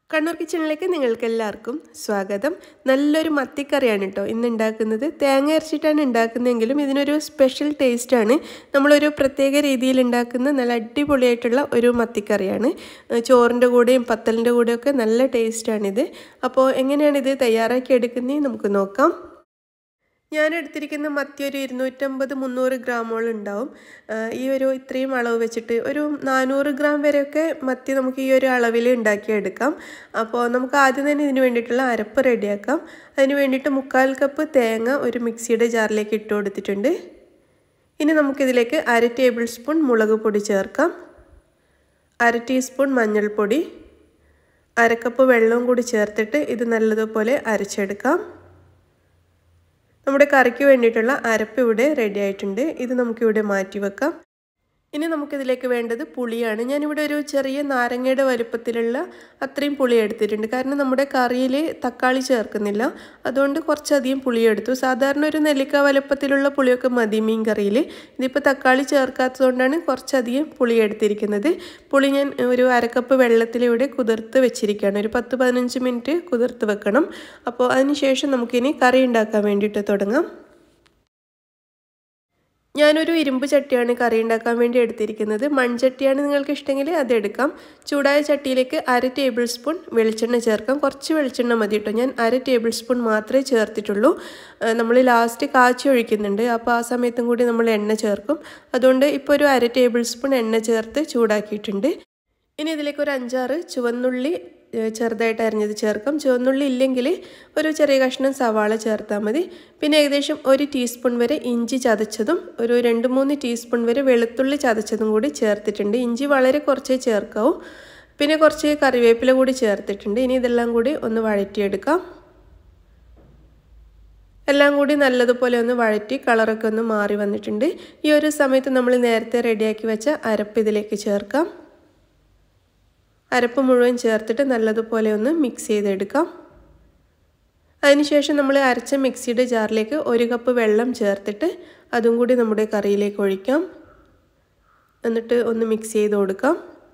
കണ്ണൂർ കിച്ചണിലേക്ക് നിങ്ങൾക്ക് എല്ലാവർക്കും സ്വാഗതം നല്ലൊരു മത്തിക്കറിയാണ് കേട്ടോ ഇന്ന് ഉണ്ടാക്കുന്നത് തേങ്ങ അരച്ചിട്ടാണ് ഉണ്ടാക്കുന്നതെങ്കിലും ഇതിനൊരു സ്പെഷ്യൽ ടേസ്റ്റാണ് നമ്മളൊരു പ്രത്യേക രീതിയിൽ ഉണ്ടാക്കുന്ന നല്ല അടിപൊളിയായിട്ടുള്ള ഒരു മത്തിക്കറിയാണ് ചോറിൻ്റെ കൂടെയും പത്തലിൻ്റെ കൂടെയൊക്കെ നല്ല ടേസ്റ്റാണിത് അപ്പോൾ എങ്ങനെയാണിത് തയ്യാറാക്കി എടുക്കുന്നത് നമുക്ക് നോക്കാം ഞാൻ എടുത്തിരിക്കുന്ന മത്തി ഒരു ഇരുന്നൂറ്റമ്പത് മുന്നൂറ് ഗ്രാമോളം ഉണ്ടാവും ഈ ഒരു ഇത്രയും അളവ് വെച്ചിട്ട് ഒരു നാനൂറ് ഗ്രാം വരെയൊക്കെ മത്തി നമുക്ക് ഈ ഒരു അളവിൽ ഉണ്ടാക്കിയെടുക്കാം അപ്പോൾ നമുക്ക് ആദ്യം തന്നെ ഇതിന് വേണ്ടിയിട്ടുള്ള അരപ്പ് റെഡിയാക്കാം അതിന് വേണ്ടിയിട്ട് മുക്കാൽ കപ്പ് തേങ്ങ ഒരു മിക്സിയുടെ ജാറിലേക്ക് ഇട്ട് കൊടുത്തിട്ടുണ്ട് ഇനി നമുക്കിതിലേക്ക് അര ടേബിൾ സ്പൂൺ മുളക് പൊടി ചേർക്കാം അര ടീസ്പൂൺ മഞ്ഞൾപ്പൊടി അരക്കപ്പ് വെള്ളവും കൂടി ചേർത്തിട്ട് ഇത് നല്ലതുപോലെ അരച്ചെടുക്കാം നമ്മുടെ കറിക്ക് വേണ്ടിയിട്ടുള്ള അരപ്പ് ഇവിടെ റെഡി ആയിട്ടുണ്ട് ഇത് നമുക്കിവിടെ മാറ്റി വെക്കാം ഇനി നമുക്കിതിലേക്ക് വേണ്ടത് പുളിയാണ് ഞാനിവിടെ ഒരു ചെറിയ നാരങ്ങയുടെ വലുപ്പത്തിലുള്ള അത്രയും പുളി എടുത്തിട്ടുണ്ട് കാരണം നമ്മുടെ കറിയിൽ തക്കാളി ചേർക്കുന്നില്ല അതുകൊണ്ട് കുറച്ചധികം പുളി എടുത്തു സാധാരണ ഒരു നെല്ലിക്ക വലുപ്പത്തിലുള്ള പുളിയൊക്കെ മതി മീൻ കറിയിൽ ഇതിപ്പോൾ തക്കാളി ചേർക്കാത്തതുകൊണ്ടാണ് കുറച്ചധികം പുളി എടുത്തിരിക്കുന്നത് പുളി ഞാൻ ഒരു അരക്കപ്പ് വെള്ളത്തിലൂടെ കുതിർത്ത് വെച്ചിരിക്കുകയാണ് ഒരു പത്ത് പതിനഞ്ച് മിനിറ്റ് കുതിർത്ത് വെക്കണം അപ്പോൾ അതിനുശേഷം നമുക്കിനി കറി ഉണ്ടാക്കാൻ വേണ്ടിയിട്ട് തുടങ്ങാം ഞാനൊരു ഇരുമ്പ് ചട്ടിയാണ് കറി ഉണ്ടാക്കാൻ വേണ്ടി എടുത്തിരിക്കുന്നത് മൺചട്ടിയാണ് നിങ്ങൾക്ക് ഇഷ്ടമെങ്കിൽ അത് എടുക്കാം ചൂടായ ചട്ടിയിലേക്ക് അര ടേബിൾ സ്പൂൺ വെളിച്ചെണ്ണ ചേർക്കാം കുറച്ച് വെളിച്ചെണ്ണ മതി കേട്ടോ ഞാൻ അര ടേബിൾ സ്പൂൺ മാത്രമേ ചേർത്തിട്ടുള്ളൂ നമ്മൾ ലാസ്റ്റ് കാച്ചി ഒഴിക്കുന്നുണ്ട് അപ്പോൾ ആ സമയത്തും കൂടി നമ്മൾ എണ്ണ ചേർക്കും അതുകൊണ്ട് ഇപ്പോൾ ഒരു അര ടേബിൾ സ്പൂൺ എണ്ണ ചേർത്ത് ചൂടാക്കിയിട്ടുണ്ട് ഇനി ഇതിലേക്ക് ഒരു അഞ്ചാറ് ചുവന്നുള്ളി ചെറുതായിട്ട് അരിഞ്ഞത് ചേർക്കാം ചുവന്നുള്ളി ഇല്ലെങ്കിൽ ഒരു ചെറിയ കഷ്ണം സവാള ചേർത്താൽ മതി പിന്നെ ഏകദേശം ഒരു ടീസ്പൂൺ വരെ ഇഞ്ചി ചതച്ചതും ഒരു രണ്ട് മൂന്ന് ടീസ്പൂൺ വരെ വെളുത്തുള്ളി ചതച്ചതും കൂടി ചേർത്തിട്ടുണ്ട് ഇഞ്ചി വളരെ കുറച്ചേ ചേർക്കാവൂ പിന്നെ കുറച്ച് കറിവേപ്പില കൂടി ചേർത്തിട്ടുണ്ട് ഇനി ഇതെല്ലാം കൂടി ഒന്ന് വഴറ്റിയെടുക്കാം എല്ലാം കൂടി നല്ലതുപോലെ ഒന്ന് വഴറ്റി കളറൊക്കെ ഒന്ന് മാറി വന്നിട്ടുണ്ട് ഈ ഒരു സമയത്ത് നമ്മൾ നേരത്തെ റെഡിയാക്കി വെച്ച അരപ്പ് ഇതിലേക്ക് ചേർക്കാം അരപ്പ് മുഴുവൻ ചേർത്തിട്ട് നല്ലതുപോലെ ഒന്ന് മിക്സ് ചെയ്തെടുക്കാം അതിനുശേഷം നമ്മൾ അരച്ച മിക്സിയുടെ ജാറിലേക്ക് ഒരു കപ്പ് വെള്ളം ചേർത്തിട്ട് അതും കൂടി നമ്മുടെ കറിയിലേക്ക് ഒഴിക്കാം എന്നിട്ട് ഒന്ന് മിക്സ് ചെയ്ത് കൊടുക്കാം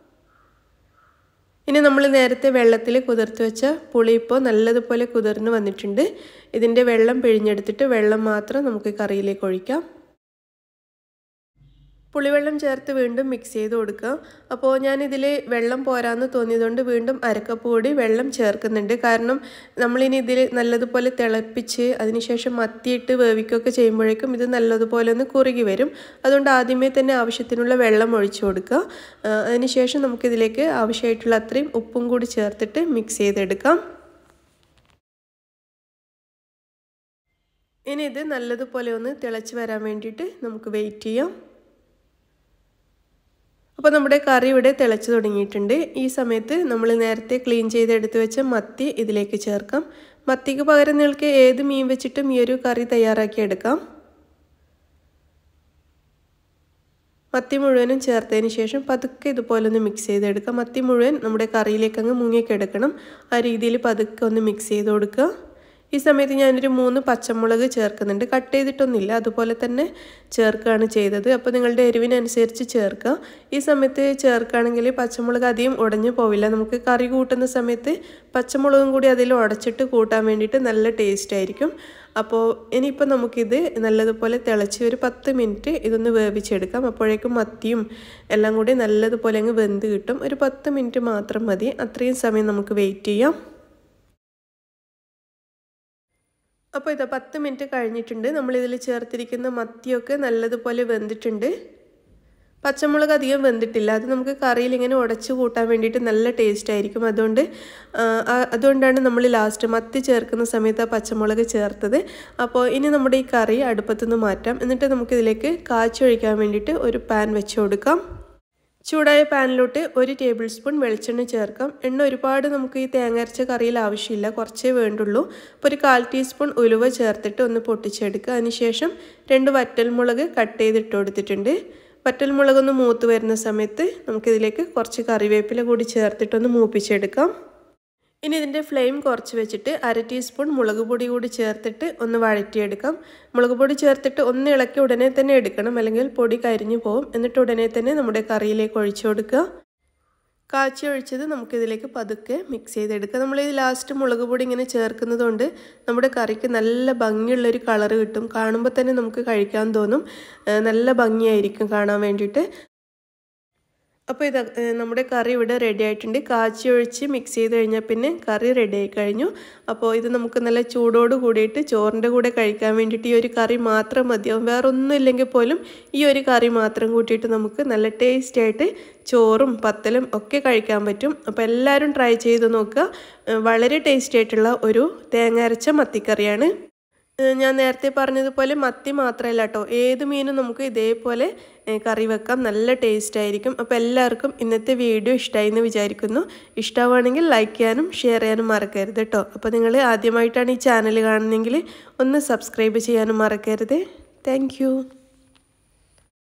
ഇനി നമ്മൾ നേരത്തെ വെള്ളത്തിൽ കുതിർത്ത് വെച്ച പുളി ഇപ്പോൾ നല്ലതുപോലെ കുതിർന്ന് വന്നിട്ടുണ്ട് ഇതിൻ്റെ വെള്ളം പിഴിഞ്ഞെടുത്തിട്ട് വെള്ളം മാത്രം നമുക്ക് കറിയിലേക്ക് ഒഴിക്കാം പുളിവെള്ളം ചേർത്ത് വീണ്ടും മിക്സ് ചെയ്ത് കൊടുക്കുക അപ്പോൾ ഞാനിതിൽ വെള്ളം പോരാന്ന് തോന്നിയതുകൊണ്ട് വീണ്ടും അരക്കപ്പ് കൂടി വെള്ളം ചേർക്കുന്നുണ്ട് കാരണം നമ്മളിനി ഇതിൽ നല്ലതുപോലെ തിളപ്പിച്ച് അതിനുശേഷം മത്തിയിട്ട് വേവിക്കുകയൊക്കെ ചെയ്യുമ്പോഴേക്കും ഇത് നല്ലതുപോലെ ഒന്ന് കുറുകി വരും അതുകൊണ്ട് ആദ്യമേ തന്നെ ആവശ്യത്തിനുള്ള വെള്ളം ഒഴിച്ചു കൊടുക്കുക അതിനുശേഷം നമുക്കിതിലേക്ക് ആവശ്യമായിട്ടുള്ള അത്രയും ഉപ്പും കൂടി ചേർത്തിട്ട് മിക്സ് ചെയ്തെടുക്കാം ഇനി ഇത് നല്ലതുപോലെ ഒന്ന് തിളച്ച് വരാൻ വേണ്ടിയിട്ട് നമുക്ക് വെയിറ്റ് ചെയ്യാം അപ്പോൾ നമ്മുടെ കറി ഇവിടെ തിളച്ച് തുടങ്ങിയിട്ടുണ്ട് ഈ സമയത്ത് നമ്മൾ നേരത്തെ ക്ലീൻ ചെയ്തെടുത്ത് വെച്ച മത്തി ഇതിലേക്ക് ചേർക്കാം മത്തിക്ക് പകരം നിങ്ങൾക്ക് ഏത് മീൻ വെച്ചിട്ടും ഈ ഒരു കറി തയ്യാറാക്കി എടുക്കാം മത്തി മുഴുവനും ചേർത്തതിന് ശേഷം പതുക്കെ ഇതുപോലെ ഒന്ന് മിക്സ് ചെയ്തെടുക്കാം മത്തി മുഴുവൻ നമ്മുടെ കറിയിലേക്ക് അങ്ങ് മുങ്ങിക്കെടുക്കണം ആ രീതിയിൽ പതുക്കെ ഒന്ന് മിക്സ് ചെയ്ത് കൊടുക്കുക ഈ സമയത്ത് ഞാനൊരു മൂന്ന് പച്ചമുളക് ചേർക്കുന്നുണ്ട് കട്ട് ചെയ്തിട്ടൊന്നുമില്ല അതുപോലെ തന്നെ ചേർക്കുകയാണ് ചെയ്തത് അപ്പോൾ നിങ്ങളുടെ എരിവിനനുസരിച്ച് ചേർക്കുക ഈ സമയത്ത് ചേർക്കുകയാണെങ്കിൽ പച്ചമുളക് അധികം ഉടഞ്ഞു പോവില്ല നമുക്ക് കറി കൂട്ടുന്ന സമയത്ത് പച്ചമുളകും കൂടി അതിൽ ഉടച്ചിട്ട് കൂട്ടാൻ വേണ്ടിയിട്ട് നല്ല ടേസ്റ്റ് ആയിരിക്കും അപ്പോൾ ഇനിയിപ്പോൾ നമുക്കിത് നല്ലതുപോലെ തിളച്ച് ഒരു പത്ത് മിനിറ്റ് ഇതൊന്ന് വേവിച്ചെടുക്കാം അപ്പോഴേക്കും മത്തിയും എല്ലാം കൂടി നല്ലതുപോലെ അങ്ങ് വെന്ത് കിട്ടും ഒരു പത്ത് മിനിറ്റ് മാത്രം മതി അത്രയും സമയം നമുക്ക് വെയിറ്റ് ചെയ്യാം അപ്പോൾ ഇത് പത്ത് മിനിറ്റ് കഴിഞ്ഞിട്ടുണ്ട് നമ്മളിതിൽ ചേർത്തിരിക്കുന്ന മത്തിയൊക്കെ നല്ലതുപോലെ വെന്തിട്ടുണ്ട് പച്ചമുളക് അധികം വെന്തിട്ടില്ല അത് നമുക്ക് കറിയിൽ ഇങ്ങനെ ഉടച്ച് കൂട്ടാൻ വേണ്ടിയിട്ട് നല്ല ടേസ്റ്റ് ആയിരിക്കും അതുകൊണ്ട് അതുകൊണ്ടാണ് നമ്മൾ ലാസ്റ്റ് മത്തി ചേർക്കുന്ന സമയത്ത് ആ പച്ചമുളക് ചേർത്തത് അപ്പോൾ ഇനി നമ്മുടെ ഈ കറി അടുപ്പത്തുനിന്ന് മാറ്റാം എന്നിട്ട് നമുക്കിതിലേക്ക് കാച്ചൊഴിക്കാൻ വേണ്ടിയിട്ട് ഒരു പാൻ വെച്ച് കൊടുക്കാം ചൂടായ പാനിലോട്ട് ഒരു ടേബിൾ സ്പൂൺ വെളിച്ചെണ്ണ ചേർക്കാം എണ്ണ ഒരുപാട് നമുക്ക് ഈ തേങ്ങ അരച്ച കറിയിൽ ആവശ്യമില്ല കുറച്ചേ വേണ്ടുള്ളൂ അപ്പോൾ ഒരു കാൽ ടീസ്പൂൺ ഉലുവ ചേർത്തിട്ട് ഒന്ന് പൊട്ടിച്ചെടുക്കുക അതിനുശേഷം രണ്ട് വറ്റൽമുളക് കട്ട് ചെയ്തിട്ട് കൊടുത്തിട്ടുണ്ട് വറ്റൽമുളകൊന്ന് മൂത്ത് വരുന്ന സമയത്ത് നമുക്കിതിലേക്ക് കുറച്ച് കറിവേപ്പില കൂടി ചേർത്തിട്ടൊന്ന് മൂപ്പിച്ചെടുക്കാം ഇനി ഇതിൻ്റെ ഫ്ലെയിം കുറച്ച് വെച്ചിട്ട് അര ടീസ്പൂൺ മുളക് പൊടി കൂടി ചേർത്തിട്ട് ഒന്ന് വഴറ്റിയെടുക്കാം മുളക് പൊടി ചേർത്തിട്ട് ഒന്ന് ഇളക്കി ഉടനെ തന്നെ എടുക്കണം അല്ലെങ്കിൽ പൊടി കരിഞ്ഞു പോകും എന്നിട്ട് ഉടനെ തന്നെ നമ്മുടെ കറിയിലേക്ക് ഒഴിച്ചു കൊടുക്കുക കാച്ചി ഒഴിച്ചത് നമുക്കിതിലേക്ക് പതുക്കെ മിക്സ് ചെയ്തെടുക്കാം നമ്മൾ ഈ ലാസ്റ്റ് മുളക് പൊടി ഇങ്ങനെ ചേർക്കുന്നത് കൊണ്ട് നമ്മുടെ കറിക്ക് നല്ല ഭംഗിയുള്ളൊരു കളറ് കിട്ടും കാണുമ്പോൾ തന്നെ നമുക്ക് കഴിക്കാൻ തോന്നും നല്ല ഭംഗിയായിരിക്കും കാണാൻ വേണ്ടിയിട്ട് അപ്പോൾ ഇത് നമ്മുടെ കറി ഇവിടെ റെഡി ആയിട്ടുണ്ട് കാച്ചി ഒഴിച്ച് മിക്സ് ചെയ്ത് കഴിഞ്ഞാൽ പിന്നെ കറി റെഡി ആയി കഴിഞ്ഞു അപ്പോൾ ഇത് നമുക്ക് നല്ല ചൂടോട് കൂടിയിട്ട് ചോറിൻ്റെ കൂടെ കഴിക്കാൻ വേണ്ടിയിട്ട് ഈ ഒരു കറി മാത്രം മതിയാവും വേറെ ഒന്നും ഇല്ലെങ്കിൽ പോലും ഈ ഒരു കറി മാത്രം കൂട്ടിയിട്ട് നമുക്ക് നല്ല ടേസ്റ്റി ആയിട്ട് ചോറും പത്തലും ഒക്കെ കഴിക്കാൻ പറ്റും അപ്പോൾ എല്ലാവരും ട്രൈ ചെയ്ത് നോക്കുക വളരെ ടേസ്റ്റി ആയിട്ടുള്ള ഒരു തേങ്ങ അരച്ച മത്തിക്കറിയാണ് ഞാൻ നേരത്തെ പറഞ്ഞതുപോലെ മത്തി മാത്രമല്ല കേട്ടോ ഏത് മീനും നമുക്ക് ഇതേപോലെ കറി വെക്കാം നല്ല ടേസ്റ്റ് ആയിരിക്കും അപ്പോൾ എല്ലാവർക്കും ഇന്നത്തെ വീഡിയോ ഇഷ്ടമായി എന്ന് വിചാരിക്കുന്നു ഇഷ്ടമാണെങ്കിൽ ലൈക്ക് ചെയ്യാനും ഷെയർ ചെയ്യാനും മറക്കരുത് കേട്ടോ അപ്പോൾ നിങ്ങൾ ആദ്യമായിട്ടാണ് ഈ ചാനൽ കാണുന്നതെങ്കിൽ ഒന്ന് സബ്സ്ക്രൈബ് ചെയ്യാനും മറക്കരുത് താങ്ക്